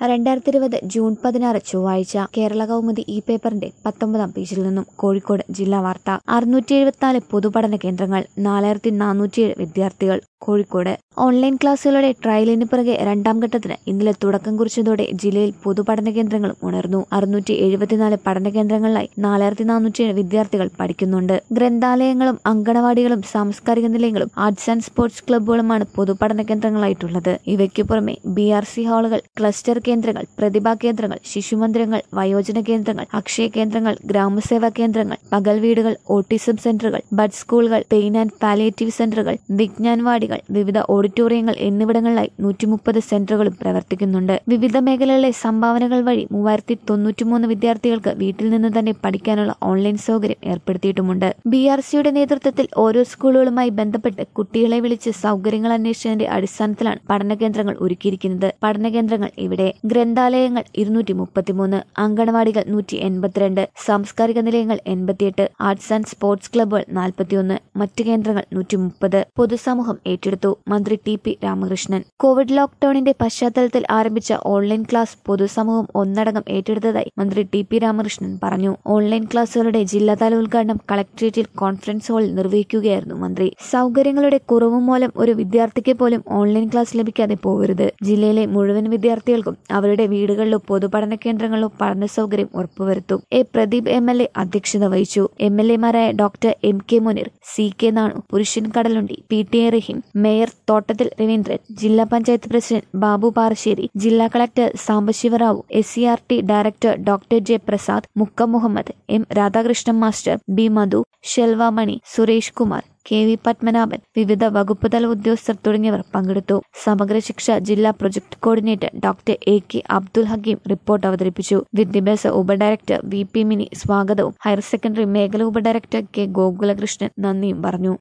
രണ്ടായിരത്തി ഇരുപത് ജൂൺ പതിനാറ് ചൊവ്വാഴ്ച കേരള കൗമുദി ഈ പേപ്പറിന്റെ പത്തൊമ്പതാം പേജിൽ നിന്നും കോഴിക്കോട് ജില്ലാ വാർത്ത അറുന്നൂറ്റി എഴുപത്തിനാല് പൊതുപഠന കേന്ദ്രങ്ങൾ നാലായിരത്തി നാനൂറ്റിയേഴ് വിദ്യാർത്ഥികൾ കോഴിക്കോട് ഓൺലൈൻ ക്ലാസുകളുടെ ട്രയലിന് പിറകെ രണ്ടാം ഘട്ടത്തിന് ഇന്നലെ തുടക്കം കുറിച്ചതോടെ ജില്ലയിൽ പൊതുപഠന കേന്ദ്രങ്ങളും ഉണർന്നു അറുന്നൂറ്റി എഴുപത്തിനാല് പഠന കേന്ദ്രങ്ങളിലായി നാലായിരത്തി നാനൂറ്റിയേഴ് വിദ്യാർത്ഥികൾ പഠിക്കുന്നുണ്ട് ഗ്രന്ഥാലയങ്ങളും അങ്കണവാടികളും സാംസ്കാരിക നിലയങ്ങളും ആർട്സ് ആൻഡ് സ്പോർട്സ് ക്ലബ്ബുകളുമാണ് പൊതുപഠന കേന്ദ്രങ്ങളായിട്ടുള്ളത് ഇവയ്ക്കു പുറമെ ബി ആർ സി ഹാളുകൾ ക്ലസ്റ്റർ കേന്ദ്രങ്ങൾ പ്രതിഭാ കേന്ദ്രങ്ങൾ ശിശുമന്ദിരങ്ങൾ വയോജന കേന്ദ്രങ്ങൾ അക്ഷയ കേന്ദ്രങ്ങൾ ഗ്രാമസേവാ കേന്ദ്രങ്ങൾ പകൽ വീടുകൾ ഓട്ടിസം സെന്ററുകൾ ബഡ് സ്കൂളുകൾ പെയിൻ ആൻഡ് പാലിയേറ്റീവ് സെന്ററുകൾ വിജ്ഞാൻവാടികൾ വിവിധ ഓഡിറ്റോറിയങ്ങൾ എന്നിവിടങ്ങളിലായി നൂറ്റി മുപ്പത് സെന്ററുകളും പ്രവർത്തിക്കുന്നുണ്ട് വിവിധ മേഖലകളിലെ സംഭാവനകൾ വഴി മൂവായിരത്തി തൊണ്ണൂറ്റിമൂന്ന് വിദ്യാർത്ഥികൾക്ക് വീട്ടിൽ നിന്ന് തന്നെ പഠിക്കാനുള്ള ഓൺലൈൻ സൗകര്യം ഏർപ്പെടുത്തിയിട്ടുമുണ്ട് ബി ആർ സിയുടെ നേതൃത്വത്തിൽ ഓരോ സ്കൂളുകളുമായി ബന്ധപ്പെട്ട് കുട്ടികളെ വിളിച്ച് സൗകര്യങ്ങൾ അന്വേഷിച്ചതിന്റെ അടിസ്ഥാനത്തിലാണ് പഠനകേന്ദ്രങ്ങൾ ഒരുക്കിയിരിക്കുന്നത് പഠനകേന്ദ്രങ്ങൾ ഇവിടെ ഗ്രന്ഥാലയങ്ങൾ ഇരുന്നൂറ്റി മുപ്പത്തിമൂന്ന് അങ്കണവാടികൾ നൂറ്റി എൺപത്തിരണ്ട് സാംസ്കാരിക നിലയങ്ങൾ എൺപത്തിയെട്ട് ആർട്സ് ആൻഡ് സ്പോർട്സ് ക്ലബ്ബുകൾ നാൽപ്പത്തിയൊന്ന് മറ്റ് കേന്ദ്രങ്ങൾ നൂറ്റി മുപ്പത് പൊതുസമൂഹം ഏറ്റെടുത്തു മന്ത്രി ടി പി രാമകൃഷ്ണൻ കോവിഡ് ലോക്ഡൌണിന്റെ പശ്ചാത്തലത്തിൽ ആരംഭിച്ച ഓൺലൈൻ ക്ലാസ് പൊതുസമൂഹം ഒന്നടങ്കം ഏറ്റെടുത്തതായി മന്ത്രി ടി പി രാമകൃഷ്ണൻ പറഞ്ഞു ഓൺലൈൻ ക്ലാസുകളുടെ ജില്ലാതല ഉദ്ഘാടനം കളക്ട്രേറ്റിൽ കോൺഫറൻസ് ഹാളിൽ നിർവഹിക്കുകയായിരുന്നു മന്ത്രി സൗകര്യങ്ങളുടെ കുറവ് മൂലം ഒരു വിദ്യാർത്ഥിക്ക് പോലും ഓൺലൈൻ ക്ലാസ് ലഭിക്കാതെ പോകരുത് ജില്ലയിലെ മുഴുവൻ വിദ്യാർത്ഥികൾക്കും അവരുടെ വീടുകളിലോ പൊതുപഠന കേന്ദ്രങ്ങളിലോ പഠന സൗകര്യം ഉറപ്പുവരുത്തും A Pradeep M L A അധ്യക്ഷത വഹിച്ചു എം എൽ എമാരായ doctor M K Munir C K Nanu Purushan Kadalundi P T A Raheem mayor Thottathil Raveendran ജില്ലാ പഞ്ചായത്ത് പ്രസിഡന്റ് ബാബു പാറശ്ശേരി ജില്ലാ collector Sambasivarao S C R T director doctor J Prasad Mukka Muhammad M Radhakrishnan master B Madhu Shelva Mani Suresh Kumar K V Padmanabhan വിവിധ വകുപ്പ് തല ഉദ്യോഗസ്ഥർ തുടങ്ങിയവർ പങ്കെടുത്തു സമഗ്ര ശിക്ഷ ജില്ലാ project coordinator doctor A K Abdul Hakeem report അവതരിപ്പിച്ചു വിദ്യാഭ്യാസ ഉപഡയറക്ടർ വി പി മിനി സ്വാഗതവും ഹയർ സെക്കൻഡറി മേഖല ഉപഡയറക്ടർ കെ ഗോകുലകൃഷ്ണൻ നന്ദിയും പറഞ്ഞു